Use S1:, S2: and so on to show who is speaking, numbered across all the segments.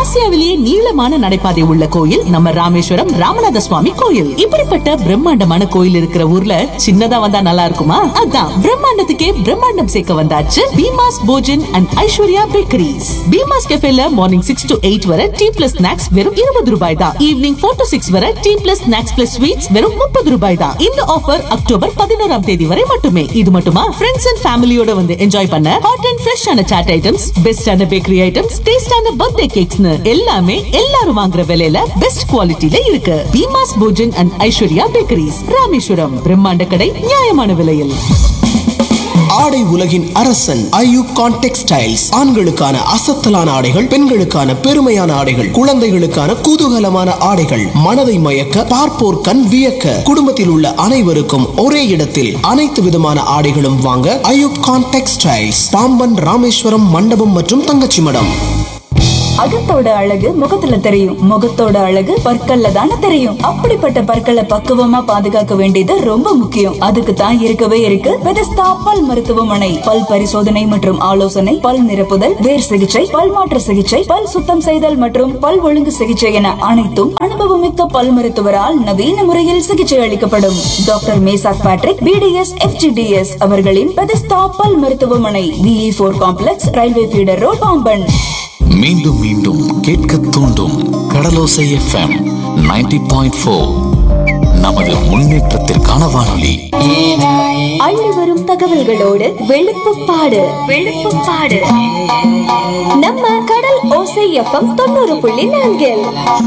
S1: ஆசியாவிலேயே நீளமான நடைபாதை உள்ள கோயில் நம்ம ராமேஸ்வரம் ராமநாத சுவாமி கோயில் இப்படிப்பட்ட பிரம்மாண்டமான கோயில் இருக்கிற ஊர்ல சின்னதா வந்தா நல்லா இருக்குமா அதான் பிரம்மாண்டத்துக்கே பிரம்மாண்டம் சேர்க்க வந்தாச்சு பீமாஸ் போஜன் அண்ட் ஐஸ்வர்யா பேக்கரிஸ் பீமாஸ் கெஃபேல மார்னிங் சிக்ஸ் to எயிட் வரை டீ பிளஸ் ஸ்நாக்ஸ் வெறும் இருபது ரூபாய் தான் ஈவினிங் ஃபோர் to சிக்ஸ் வரை tea plus snacks plus sweets வெறும் முப்பது ரூபாய் தான் இந்த ஆஃபர் அக்டோபர் பதினோராம் தேதி வரை மட்டுமே இது மட்டுமா ஃப்ரெண்ட்ஸ் அண்ட் ஃபேமிலியோட வந்து என்ஜாய் பண்ண ஹாட் அண்ட் ஃப்ரெஷ்ஷான சாட் ஐட்டம்ஸ் பெஸ்டான பேக்கரி ஐட்டம்ஸ் டேஸ்டான பர்த்டே கேக்ஸ்னு எல்லாமே எல்லாரும் வாங்குற விலையில பெஸ்ட் குவாலிட்டில இருக்கு பீமாஸ் போஜன் அண்ட் ஐஸ்வர்யா பேக்கரிஸ் ராமேஸ்வரம் பிரம்மாண்ட கடை நியாயமான விலையில்
S2: ஆடை உலகின் அரசன் ஐயூப் கான் டெக்ஸ்டைல்ஸ் ஆண்களுக்கான அசத்தலான ஆடைகள் பெண்களுக்கான பெருமையான ஆடைகள் குழந்தைகளுக்கான குதூகலமான ஆடைகள் மனதை மயக்க பார்ப்போர் கண் வியக்க குடும்பத்தில் உள்ள அனைவருக்கும் ஒரே இடத்தில் அனைத்து விதமான ஆடைகளும் வாங்க ஐயூப் கான் டெக்ஸ்டைல்ஸ் பாம்பன் ராமேஸ்வரம் மண்டபம் மற்றும் தங்கச்சி மடம்
S3: அகத்தோட அழகு முகத்துல தெரியும் முகத்தோட அழகு பற்கள்ல தானே தெரியும் அப்படிப்பட்ட பற்களை பக்குவமா பாதுகாக்க வேண்டியது ரொம்ப முக்கியம் அதுக்கு தான் இருக்கவே இருக்கு பெதஸ்தா பல் மருத்துவமனை பல் பரிசோதனை மற்றும் ஆலோசனை பல் நிரப்புதல் வேர் சிகிச்சை பல் மாற்று சிகிச்சை பல் சுத்தம் செய்தல் மற்றும் பல் ஒழுங்கு சிகிச்சை என அனைத்தும் அனுபவமிக்க பல் மருத்துவரால் நவீன முறையில் சிகிச்சை அளிக்கப்படும் doctor Meshach Patrick BDS FGDS அவர்களின் பெதஸ்தா பல் மருத்துவமனை விஇ போர் complex railway feeder road Pamban
S4: மீண்டும் மீண்டும் கேட்க தூண்டும் கடலோசை எஃப்எம் 90.4 பாயிண்ட் நமது முன்னேற்றத்திற்கான வானொலி
S3: அள்ளி வரும் தகவல்களோடு வெளுப்புப்பாடு வெளுப்புப்பாடு நம்ம கடல் ஓசை எஃப்எம் தொண்ணூறு புள்ளி நான்கில்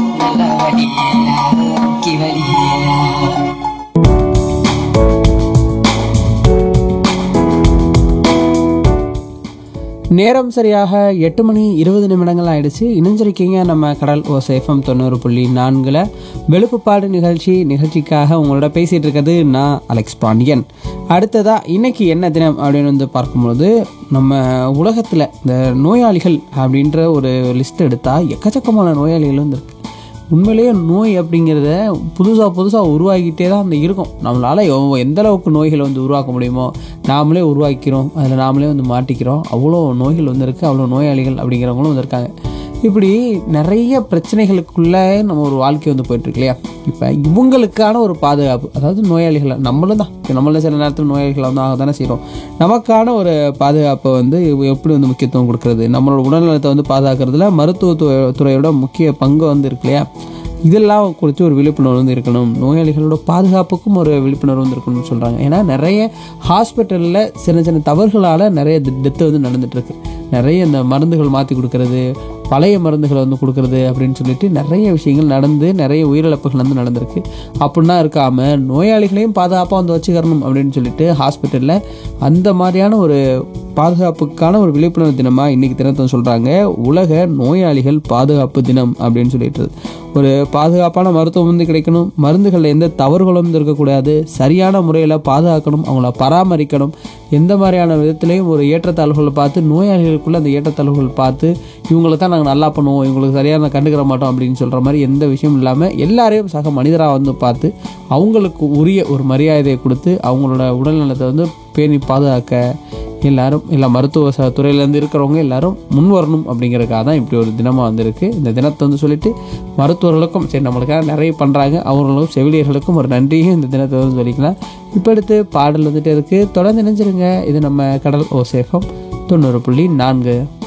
S5: நேரம் சரியாக எட்டு மணி இருபது நிமிடங்கள் ஆயிடுச்சு இணைஞ்சிருக்கீங்க நம்ம கடல் ஓசேஃபம் தொண்ணூறு புள்ளி நான்கில் வெளுப்புப்பாடு நிகழ்ச்சி நிகழ்ச்சிக்காக உங்களோட பேசிகிட்டு இருக்கிறது நான் அலெக்ஸ் பாண்டியன் அடுத்ததா இன்னைக்கு என்ன தினம் அப்படின்னு வந்து பார்க்கும்பொழுது நம்ம உலகத்தில் இந்த நோயாளிகள் அப்படின்ற ஒரு லிஸ்ட் எடுத்தால் எக்கச்சக்கமான நோயாளிகள் வந்து இருக்கு உண்மையிலேயே நோய் அப்படிங்கிறத புதுசாக புதுசாக உருவாக்கிட்டே தான் அந்த இருக்கும் நம்மளால் எவ்- எந்த அளவுக்கு நோய்களை வந்து உருவாக்க முடியுமோ நாமளே உருவாக்கிறோம் அதில் நாமளே வந்து மாட்டிக்கிறோம் அவ்வளோ நோய்கள் வந்திருக்கு அவ்வளோ நோயாளிகள் அப்படிங்கிறவங்களும் வந்திருக்காங்க இப்படி நிறைய பிரச்சனைகளுக்குள்ளே நம்ம ஒரு வாழ்க்கை வந்து போயிட்டுருக்கு இல்லையா இப்போ இவங்களுக்கான ஒரு பாதுகாப்பு அதாவது நோயாளிகளை நம்மளும் தான் இப்போ நம்மளும் சில நேரத்தில் நோயாளிகளை வந்து ஆக தானே செய்கிறோம் நமக்கான ஒரு பாதுகாப்பை வந்து எப்படி வந்து முக்கியத்துவம் கொடுக்கறது நம்மளோட உடல்நலத்தை வந்து பாதுகாக்கிறதுல மருத்துவ து- துறையோட முக்கிய பங்கு வந்து இருக்கு இல்லையா இதெல்லாம் குறித்து ஒரு விழிப்புணர்வு வந்து இருக்கணும் நோயாளிகளோட பாதுகாப்புக்கும் ஒரு விழிப்புணர்வு வந்து இருக்கணும்னு சொல்கிறாங்க ஏன்னா நிறைய ஹாஸ்பிட்டலில் சின்ன சின்ன தவறுகளால் நிறைய டெத்து வந்து நடந்துட்டு இருக்கு நிறைய இந்த மருந்துகள் மாற்றி கொடுக்கறது பழைய மருந்துகளை வந்து கொடுக்கறது அப்படின்னு சொல்லிட்டு நிறைய விஷயங்கள் நடந்து நிறைய உயிரிழப்புகள் வந்து நடந்திருக்கு அப்படின்னா இருக்காமல் நோயாளிகளையும் பாதுகாப்பாக வந்து வச்சுக்கணும் அப்படின்னு சொல்லிட்டு ஹாஸ்பிட்டலில் அந்த மாதிரியான ஒரு பாதுகாப்புக்கான ஒரு விழிப்புணர்வு தினமாக இன்றைக்கி தினத்தை சொல்கிறாங்க உலக நோயாளிகள் பாதுகாப்பு தினம் அப்படின்னு சொல்லிட்டு ஒரு பாதுகாப்பான மருத்துவம் வந்து கிடைக்கணும் மருந்துகளில் எந்த தவறுகளும் வந்து இருக்கக்கூடாது சரியான முறையில் பாதுகாக்கணும் அவங்கள பராமரிக்கணும் எந்த மாதிரியான விதத்துலையும் ஒரு ஏற்றத்தாழ்வுகளை பார்த்து நோயாளிகளுக்குள்ள அந்த ஏற்றத்தாழ்வுகள் பார்த்து இவங்களை தான் நாங்கள் நல்லா பண்ணுவோம் இவங்களுக்கு சரியான கண்டுக்கிற மாட்டோம் அப்படின்னு சொல்கிற மாதிரி எந்த விஷயமும் இல்லாமல் எல்லாரையும் சக மனிதராக வந்து பார்த்து அவங்களுக்கு உரிய ஒரு மரியாதையை கொடுத்து அவங்களோட உடல்நலத்தை வந்து பேணி பாதுகாக்க எல்லாரும் எல்லா மருத்துவ ச துறையிலேருந்து இருக்கிறவங்க எல்லாரும் முன் வரணும் அப்படிங்கிறதுக்காக தான் இப்படி ஒரு தினமாக வந்திருக்கு இந்த தினத்தை வந்து சொல்லிட்டு மருத்துவர்களுக்கும் சரி நம்மளுக்காக நிறைய பண்ணுறாங்க அவர்களுக்கும் செவிலியர்களுக்கும் ஒரு நன்றியும் இந்த தினத்தை வந்து சொல்லிக்கலாம் இப்போ அடுத்து பாடல் வந்துட்டு இருக்குது தொடர்ந்து நினைச்சிருங்க இது நம்ம கடல் ஓசேஃபம் தொண்ணூறு புள்ளி நான்கு